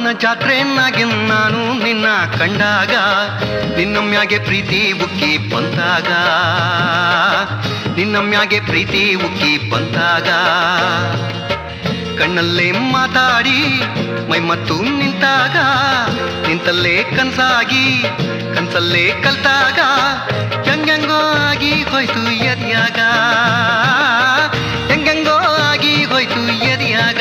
ಮಾರಮ್ಮನ ಜಾತ್ರೆನಾಗೆ ನಾನು ನಿನ್ನ ಕಂಡಾಗ ನಿನ್ನ ಮ್ಯಾಗೆ ಪ್ರೀತಿ ಉಕ್ಕಿ ಬಂದಾಗ ನಿನ್ನ ಮ್ಯಾಗೆ ಪ್ರೀತಿ ಉಕ್ಕಿ ಬಂದಾಗ ಕಣ್ಣಲ್ಲೇ ಮಾತಾಡಿ ಮೈ ಮತ್ತು ನಿಂತಾಗ ನಿಂತಲ್ಲೇ ಕನ್ಸಾಗಿ ಕನ್ಸಲ್ಲೇ ಕಲ್ತಾಗ ಹೆಂಗೆಂಗೋ ಆಗಿ ಹೋಯ್ತು ಎದಿಯಾಗ ಹೆಂಗೆಂಗೋ ಆಗಿ ಹೋಯ್ತು ಎದಿಯಾಗ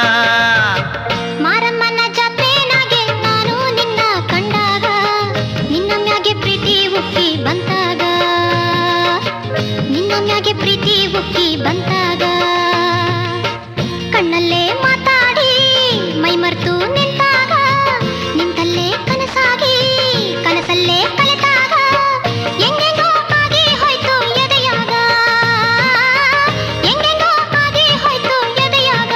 ಮಾರಮ್ಮನ ಜಾತ್ರೆನಾಗೆ ನಾನು ನಿನ್ನ ಕಂಡಾಗ ನಿನ್ನ ಮ್ಯಾಗೆ ಪ್ರೀತಿ ಉಕ್ಕಿ ಬಂತಾಗ ನಿನ್ನ ಮ್ಯಾಗೆ ಪ್ರೀತಿ ಉಕ್ಕಿ ಬಂತಾಗ ಕಣ್ಣಲ್ಲೇ ಮಾತಾಡಿ ಮೈ ಮರೆತು ನಿಂತಾಗ ನಿಂತಲ್ಲೇ ಕನಸಾಗಿ ಕನಸಲ್ಲೇ ಕಲಿತಾಗ ಹೆಂಗೆಂಗೋ ಆಗಿ ಹೋಯ್ತು ಎದೆಯಾಗ ಹೆಂಗೆಂಗೋ ಆಗಿ ಹೋಯ್ತು ಎದೆಯಾಗ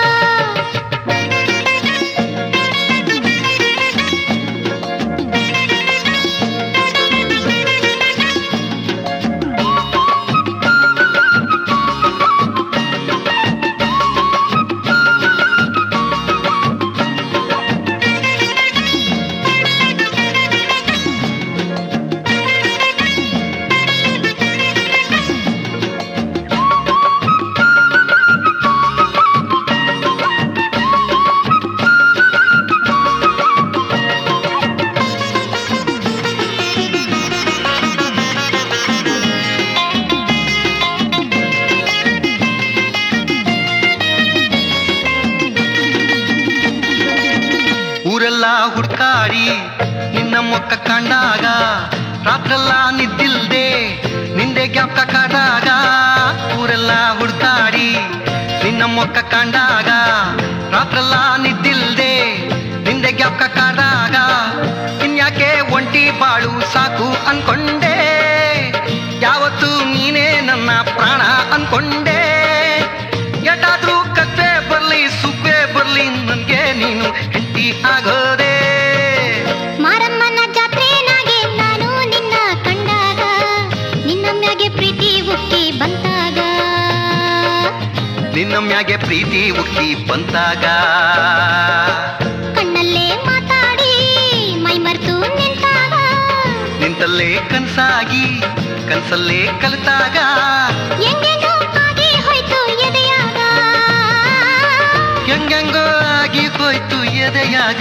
ಊರೆಲ್ಲ ಹುಡ್ಕಾಡಿ ನಿನ್ನ ಮೊಕ್ಕ ಕಂಡಾಗ ರಾತ್ರೆಲ್ಲ ನಿದ್ದಿಲ್ದೆ ನಿಂದೆ ಜ್ಞಾಪಕ ಕಾಡಾಗ ಊರೆಲ್ಲ ಹುಡ್ಕಾಡಿ ನಿನ್ನ ಮೊಕ್ಕ ಕಂಡಾಗ ರಾತ್ರೆಲ್ಲ ನಿದ್ದಿಲ್ದೆ ನಿಂದೆ ಜ್ಞಾಪಕ ಕಾಡಾಗ ಇನ್ಯಾಕೆ ಒಂಟಿ ಬಾಳು ಸಾಕು ಅನ್ಕೊಂಡೆ ಯಾವತ್ತು ನೀನೇ ನನ್ನ ಪ್ರಾಣ ಅನ್ಕೊಂಡೆ ಎಟಾದ್ರೂ ಕತ್ತೆ ಬರ್ಲಿ ಸುಬ್ಬೆ ಬರ್ಲಿ ನನ್ಗೆ ನೀನು ಹೆಂಡತಿ ಆಗೋದೆ ಮಾರಮ್ಮನ ಜಾತ್ರೆನಾಗೆ ನಾನು ನಿನ್ನ ಕಂಡಾಗ ನಿನ್ನ ಮ್ಯಾಗೆ ಪ್ರೀತಿ ಉಕ್ಕಿ ಬಂತಾಗ ನಿನ್ನ ಮ್ಯಾಗೆ ಪ್ರೀತಿ ಉಕ್ಕಿ ಬಂತಾಗ ಕಣ್ಣಲ್ಲೇ ಮಾತಾಡಿ ಮೈ ಮರೆತು ನಿಂತಾಗ ನಿಂತಲ್ಲೇ ಕನ್ಸಾಗಿ ಕನ್ಸಲ್ಲೇ ಕಲಿತಾಗ ಹೆಂಗೆಂಗೋ ಆಗಿ ಹೋಯ್ತು ಎದೆಯಾಗ ಹೆಂಗೆಂಗೋ ಆಗಿ ಹೋಯ್ತು ಎದೆಯಾಗ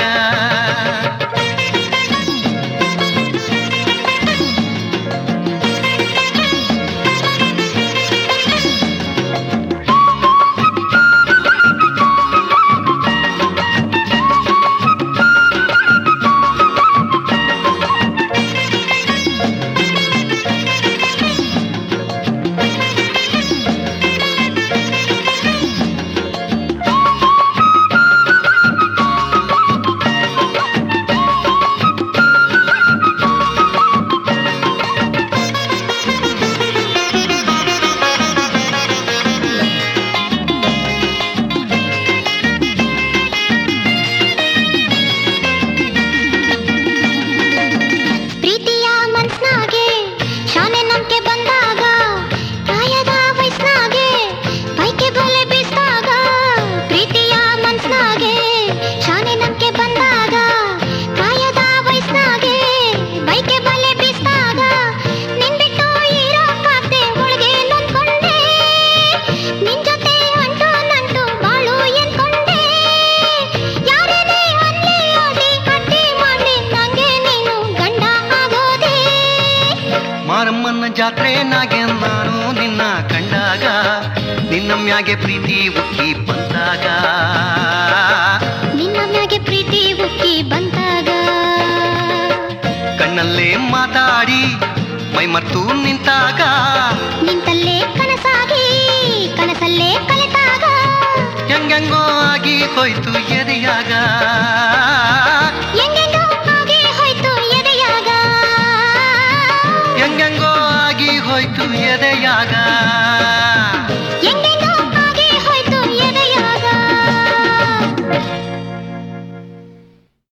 ಪ್ರೀತಿಯ ಮನ್ಸ್ನಾಗೆ ಶಾನೆ ನಂಬಿಕೆ ಬಂದಾಗ ಪ್ರಾಯದ ವಯಸ್ನಾಗೆ ಬೈಕೆ ಬಲೆ ಬೀಸ್ದಾಗ ಪ್ರೀತಿಯ ಮನ್ಸ್ನಾಗೆ ಶಾನೆ ನಂಬಿಕೆ ಬಂದಾಗ ಪ್ರಾಯದ ವಯಸ್ನಾಗೆ ಬೈಕೆ ಬಲೆ ಬೀಸ್ದಾಗ ನಿನ್ ಬಿಟ್ಟು ಇರೋಕ್ಕಾಗ್ದೆ ಒಳಗೆ ನೊಂದ್ಕೊಂಡೆ ನಿನ್ ಜೊತೆ ಅಂಟು ನಂಟು ಬಾಳು ಎನ್ಕೊಂಡೆ ಯಾರೇನೇ ಅಲ್ಲೇ ಆಗಿ ಅಡ್ಡಿ ಮಾಡಿ ನಂಗೆ ನೀನು ಗಂಡ ಆಗೋದೆ ಮಾರಮ್ಮನ ಜಾತ್ರೆನಾಗೆ ನಾನು ನಿನ್ನ ಕಂಡಾಗ ನಿನ್ನ ಮ್ಯಾಗೆ ಪ್ರೀತಿ ಉಕ್ಕಿ ಬಂದಾಗ ನಿನ್ನ ಮ್ಯಾಗೆ ಪ್ರೀತಿ ಉಕ್ಕಿ ಬಂದಾಗ ಕಣ್ಣಲ್ಲೇ ಮಾತಾಡಿ ಮೈ ಮರ್ತು ನಿಂತಾಗ ನಿಂತಲ್ಲೇ ಕನಸಾಗಿ ಕನಸಲ್ಲೇ ಕಲಿತಾಗ ಹೆಂಗೆಂಗೋ ಆಗಿ ಹೋಯ್ತು ಎದೆಯಾಗ